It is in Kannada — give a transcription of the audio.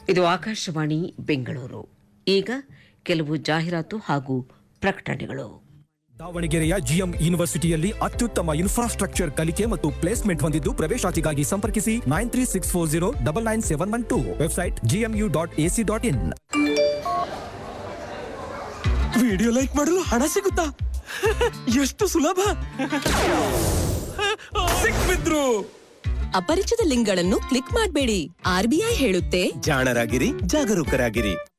ಇದು ಆಕಾಶವಾಣಿ ಬೆಂಗಳೂರು ಈಗ ಕೆಲವು ಜಾಹೀರಾತು ಹಾಗೂ ಪ್ರಕಟಣೆಗಳು ದಾವಣಗೆರೆಯ ಜಿಎಂ ಯೂನಿವರ್ಸಿಟಿಯಲ್ಲಿ ಅತ್ಯುತ್ತಮ ಇನ್ಫ್ರಾಸ್ಟ್ರಕ್ಚರ್ ಕಲಿಕೆ ಮತ್ತು ಪ್ಲೇಸ್ಮೆಂಟ್ ಹೊಂದಿದ್ದು ಪ್ರವೇಶಾತಿಗಾಗಿ ಸಂಪರ್ಕಿಸಿ nine three six four zero double nine seven one two website GMU dot AC dot in video like ಮಾಡಲು ಹಣ ಸಿಗುತ್ತಾ ಎಷ್ಟು ಸುಲಭ ಸಿಕ್ಬಿದ್ರು ಅಪರಿಚಿತ ಲಿಂಕ್ಗಳನ್ನು ಕ್ಲಿಕ್ ಮಾಡಬೇಡಿ ಆರ್ಬಿಐ ಹೇಳುತ್ತೆ ಜಾಣರಾಗಿರಿ ಜಾಗರೂಕರಾಗಿರಿ